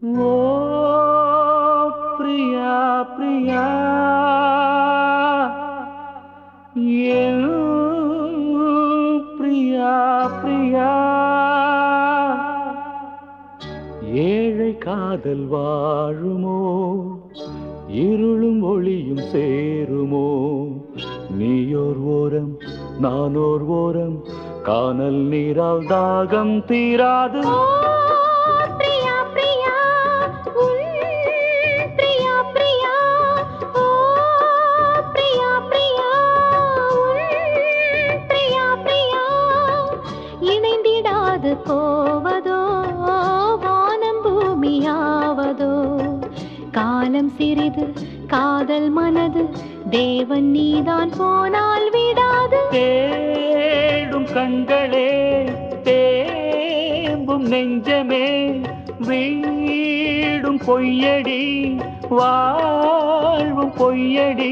ஓ பிரியா பிரியா என் பிரியா பிரியா ஏழை காதல் வாழுமோ இருளும் ஒளியும் சேருமோ நீயோர் ஓரம் நானோர் ஓரம் கானல் நீரால் தாகம் தீராது ஓ பிரியா பிரியா உன் பிரியா பிரியா ஓ பிரியா பிரியா உன் பிரியா பிரியா இணைந்திடாது போவதோ வானம் பூமியாவதோ காலம் சிறிது காதல் மனது தேவன் நீதான் போனால் விடாது தேடும் கண்களே தேம்பும் நெஞ்சமே வீடும் பொய்யடி வாழ்வும் பொய்யடி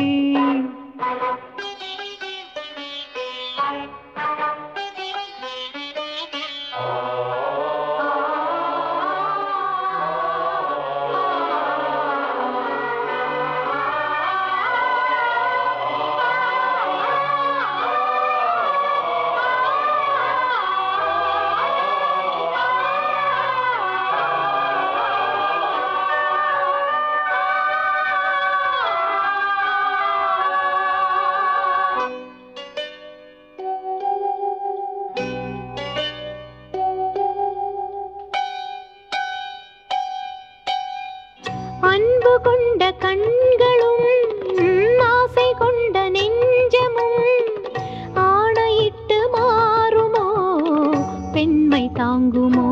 அன்பு கொண்ட கண்களும் ஆசை கொண்ட நெஞ்சமும் ஆணையிட்டு மாறுமோ பெண்மை தாங்குமோ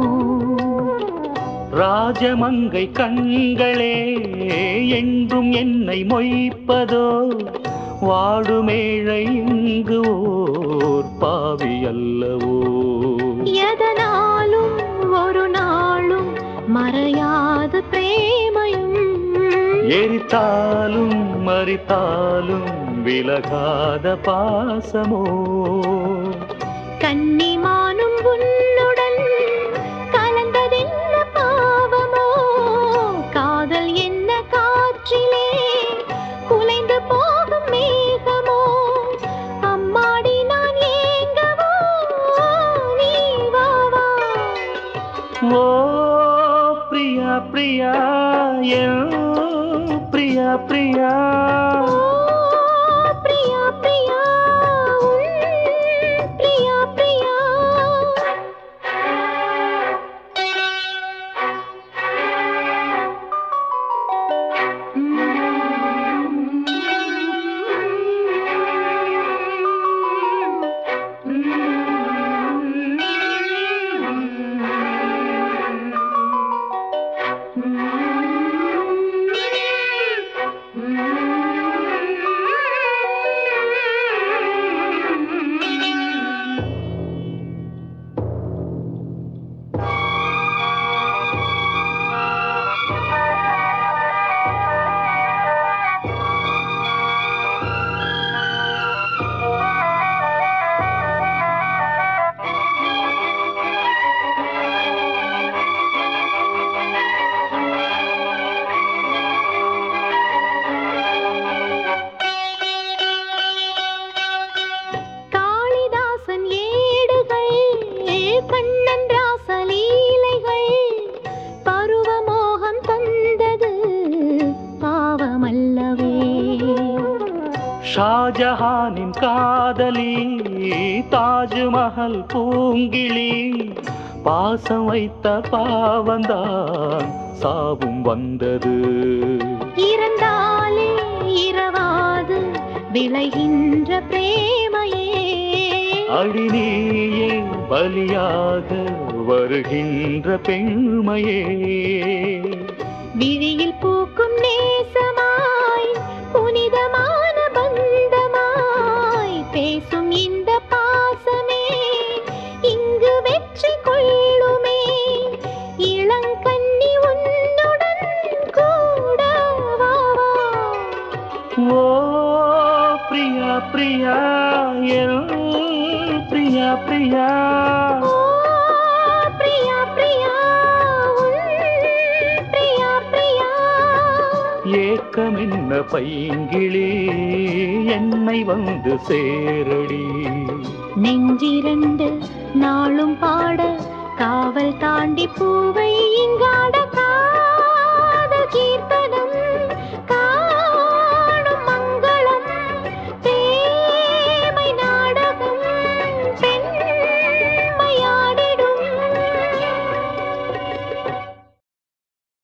ராஜமங்கை கண்களே என்றும் என்னை மொய்ப்பதோ வாடுமேழை இங்கு ஓர் பாவி அல்லவோ எதனாலும் ஒரு நாளும் மறையாத பிரேமையும் எரித்தாலும் மறித்தாலும் விலகாத பாசமோ கன்னிமானும் உன்னுடன் கலந்ததென்ன பாவமோ காதல் என்ன காற்றிலே குலைந்து போகும் மேகமோ அம்மாடி நான் ஏங்கவோ நீ வா வா ஓ பிரியா பிரியா என் பிரியா பிரியா ஓ பிரியா பிரியா உன் பிரியா பிரியா காளிதாசன் ஏடுகள் கண்ணன் ராசலீலைகள் பருவமோகம் தந்தது பாவமல்லவே ஷாஜஹானின் காதலி தாஜ்மஹல் பூங்கிளி பாசம் வைத்த பாவந்தான் சாவும் வந்தது இறந்தாலே இரவாது விளைகின்ற பிரேமையே அடிநீயே பலியாக வருகின்ற பெண்மையே விழியில் பூக்கும் நேசமாய் புனிதமான பந்தமாய் பேசும் இந்த பாசமே இங்கு வெற்றி கொள்ளுமே இளங்கண்ணி உன்னுடன் கூட வா வா. ஓ பிரியா பிரியா என் பிரியா பிரியா ஓ பிரியா பிரியா உன் வண்ண பைங்கிளி என்னை வந்து சேரடி நெஞ்சிரண்டு நாளும் பாட காவல் தாண்டி பூவை